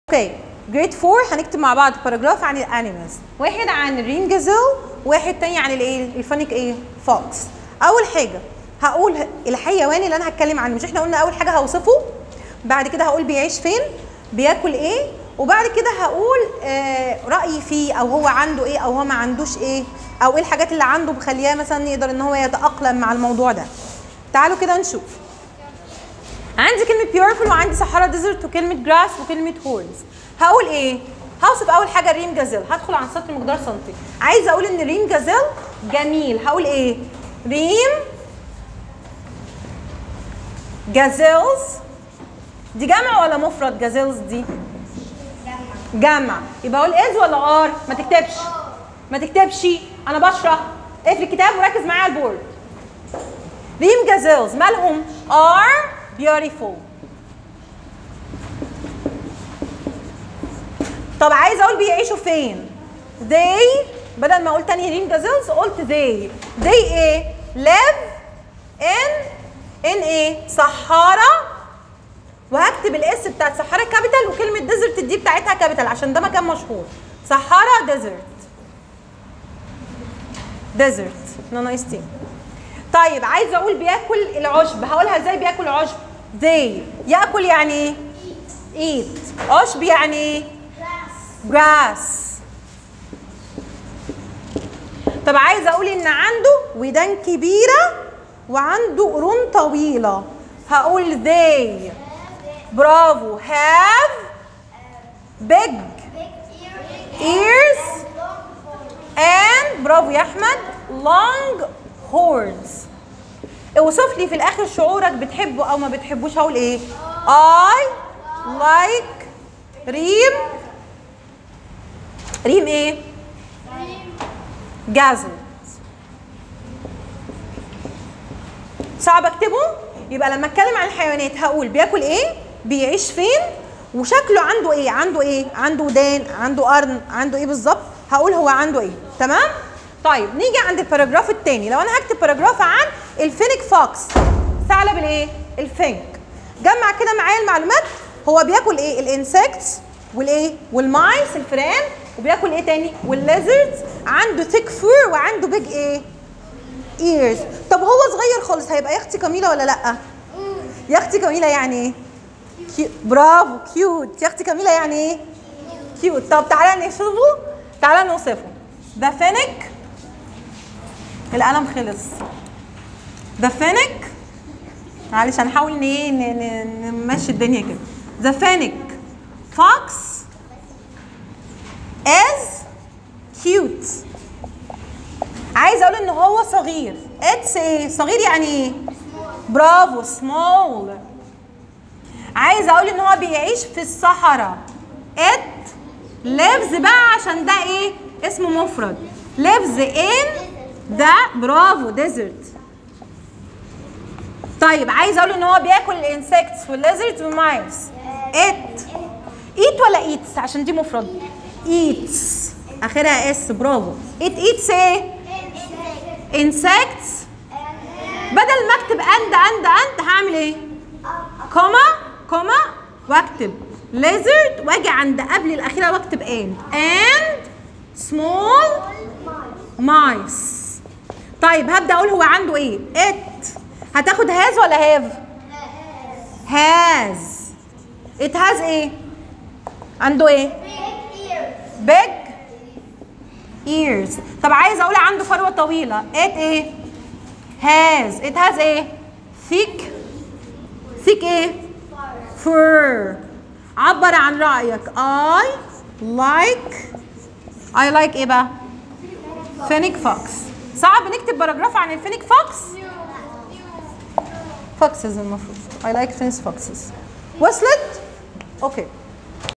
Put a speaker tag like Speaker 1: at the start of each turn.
Speaker 1: اوكي جريد 4 هنكتب مع بعض باراجراف عن الانيمالز واحد عن الرين جازيل واحد تاني عن الايه الفونيك ايه فوكس اول حاجه هقول الحيوان اللي انا هتكلم عنه مش احنا قلنا اول حاجه هوصفه بعد كده هقول بيعيش فين بياكل ايه وبعد كده هقول آه رايي فيه او هو عنده ايه او هو ما عندوش ايه او ايه الحاجات اللي عنده مخلياه مثلا يقدر ان هو يتاقلم مع الموضوع ده تعالوا كده نشوف عندي كلمة بيورفل وعندي صحراء ديزرت وكلمة جراس وكلمة هورنز هقول ايه؟ هوصف أول حاجة ريم جازيل هدخل عن سطر مقدار سنتي عايزة أقول إن ريم جازيل جميل هقول ايه؟ ريم جازيلز دي جمع ولا مفرد جازيلز دي؟ جمع يبقى اقول از ولا ار؟ ما تكتبش ما تكتبش انا بشرح اقفل الكتاب وركز معايا على البورد ريم جازيلز مالهم are beautiful طب عايزه اقول بيعيشوا فين they بدل ما اقول تاني ريم جازيلز قلت they they ايه live in in ايه صحارى وهكتب الاس بتاعت صحارى كابيتال وكلمه ديزرت دي بتاعتها كابيتال عشان ده مكان مشهور صحارى ديزرت ديزرت نو نايس تي طيب عايزه اقول بياكل العشب هقولها ازاي بياكل عشب زي ياكل يعني ايه ايت عشب يعني ايه جراس طب عايزه اقول ان عنده ودان كبيره وعنده قرون طويله هقول they برافو have big ears and برافو يا احمد long horns اوصف لي في الاخر شعورك بتحبه او ما بتحبوش هقول ايه I like ريم ريم ايه جازل صعب اكتبه يبقى لما اتكلم عن الحيوانات هقول بياكل ايه بيعيش فين وشكله عنده ايه عنده ايه عنده ودان عنده قرن عنده ايه بالظبط هقول هو عنده ايه تمام طيب نيجي عند الباراجراف الثاني لو انا هكتب باراجراف عن الفينيك فوكس ثعلب الايه الفينك جمع كده معايا المعلومات هو بياكل ايه الانسكتس والايه والمايس الفئران وبياكل ايه تاني والليزردز عنده ثيك فور وعنده بيج ايه ايرز طب هو صغير خالص هيبقى يا اختي كميله ولا لا يا اختي كميله يعني ايه كيو... برافو كيوت يا اختي كميله يعني ايه كيوت طب تعالى نشوفه تعالى نوصفه ده فينيك القلم خلص ده فينيك معلش هنحاول ان ايه نمشي الدنيا كده ذا فينيك فوكس از كيوت عايزه اقول ان هو صغير اتس ايه صغير يعني ايه برافو سمول عايزه اقول ان هو بيعيش في الصحراء ات lives بقى عشان ده ايه اسمه مفرد lives in ده برافو ديزرت طيب عايزه اقول ان هو بياكل الانسكتس والليزردز والمايس ات ايت ولا ايتس عشان دي مفرد ايتس اخرها اس برافو ات ايتس ايه انسكتس بدل ما اكتب اند اند اند هعمل ايه كوما كوما واكتب lizard واجي عند قبل الاخيره واكتب and and small mice طيب هبدا اقول هو عنده ايه it هتاخد has ولا have has it has ايه عنده ايه big ears طب عايز اقول عنده فروه طويله it ايه has it has ايه thick thick ايه fur عبر عن رايك I like I like ايه بقى فينيك فوكس صعب نكتب باراجراف عن الفينيك فوكس فوكسز المفروض I like فينيك فوكسز وصلت اوكي